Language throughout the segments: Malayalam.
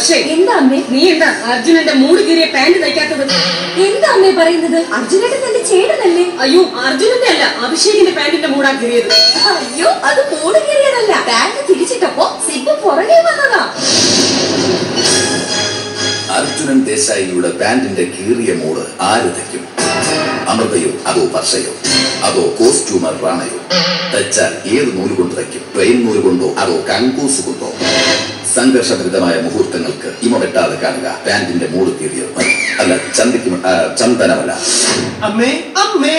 വർഷേ എന്താ അമ്മേ നീ എന്താ അർജുനന്റെ മൂട് കീറിയ പാന്റ് തയ്ക്കാത്തത് എന്താ അമ്മേ പറയുന്നത് അർജുനേട്ടൻ തന്റെ ചേട്ടനല്ലേ അയ്യോ അർജുനന്റെ അല്ല അഭിഷേകിന്റെ പാന്റിന്റെ മൂടാ കീറിയത് അയ്യോ അത് മൂട് കീറിയതല്ല പാന്റ് തിരിച്ചിട്ടപ്പോ സിബ് പുറകെ വന്നതാ അർജുനൻ ദേശായിയുടെ പാന്റിന്റെ കീറിയ മൂട് ആര് തയ്ക്കും അമൃതയോ അതോ വർഷയോ അതോ കോസ്റ്റ്യൂമർ റാണയോ തയ്ച്ചാൽ ഏത് നൂല് കൊണ്ട് തയ്ക്കും ട്രെയിൻ നൂല് കൊണ്ടോ അതോ കങ്കൂസ് കൊണ്ടോ സംഘർഷഭരിതമായ മുഹൂർത്തങ്ങൾക്ക് ഇമ വെട്ടാതെ കാണുക പാന്റിന്റെ മൂട് കീറിയത് മതി. അല്ല ചന്തിക്ക് ആ, ചന്ദനമല്ല അമ്മേ അമ്മേ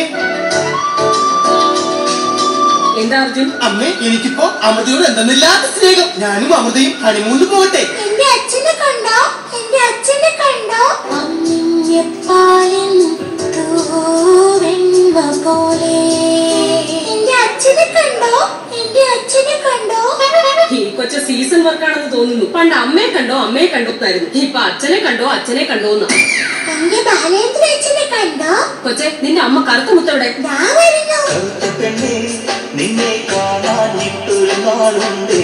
എന്താ അർജുൻ അമ്മേ എനിക്കിപ്പോ അമൃതയോട് എന്തെന്നില്ലാത്ത സ്നേഹം ഞാനും അമൃതയും ഹണിമൂണിന് പോകട്ടെ എന്റെ അച്ഛനെ കണ്ടോ എന്റെ അച്ഛനെ കണ്ടോ അമ്മിഞ്ഞപ്പാലിൻ തൂവെണ്മ പോലെ എന്റെ അച്ഛനെ കണ്ടോ എന്റെ അച്ഛനെ കണ്ടോ ഈ കൊച്ച സീസൺ വർക്കാണെന്ന് തോന്നുന്നു പണ്ട് അമ്മയെ കണ്ടോ അമ്മയെ കണ്ടോ എന്നായിരുന്നു ഇപ്പൊ അച്ഛനെ കണ്ടോ അച്ഛനെ കണ്ടോ എന്ന് എന്റെ ബാലേന്ദ്ര അച്ഛനെ കണ്ടോ കൊച്ചെ നിന്റെ അമ്മ കറുത്ത മുത്തവിടെ ദാ വരുന്നു കറുത്ത പെണ്ണേ നിന്നെ കാണാനിട്ടൊരു നാളുണ്ടേ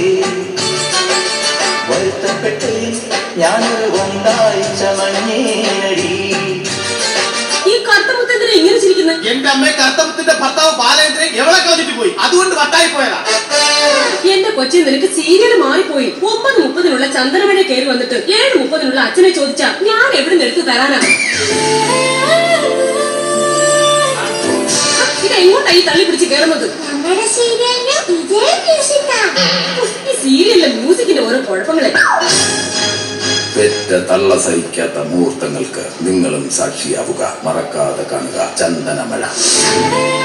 വരുത്തപ്പെട്ടേൻ ഞാനൊരു ഒന്നാഴ്ച മഞ്ഞേനടി ഈ കറുത്ത മുത്തെന്തിനാ ഇങ്ങനെ ചിരിക്കുന്നത് എന്റെ അമ്മയെ കർത്തവത്തിന്റെ ഭർത്താവ് ബാലേന്ദ്രൻ എവിടെ കളഞ്ഞിട്ട് പോയി അതുകൊണ്ട് വട്ടായി പോയതാ എന്റെ കൊച്ചി നിനക്ക് സീരിയൽ മാറിപ്പോയി ഒമ്പത് മുപ്പതിനുള്ള ചന്ദനമഴ കയറി വന്നിട്ട് ഏഴ് മുപ്പതിനുള്ള അച്ഛനെ ചോദിച്ചാ ഞാൻ എവിടെ നിന്ന് എടുത്തു തരാനാ ഇത് എങ്ങോട്ടാ ഈ തള്ളി പിടിച്ച് കയറുന്നത് നമ്മുടെ സീരിയലിന് ഇതേ മ്യൂസിക്കാ ഈ സീരിയലിലെ മ്യൂസിക്കിന്റെ ഓരോ കുഴപ്പങ്ങളെ പെറ്റ തള്ള സഹിക്കാത്ത മുഹൂർത്തങ്ങൾക്ക് നിങ്ങളും സാക്ഷിയാവുക മറക്കാതെ കാണുക ചന്ദനമഴ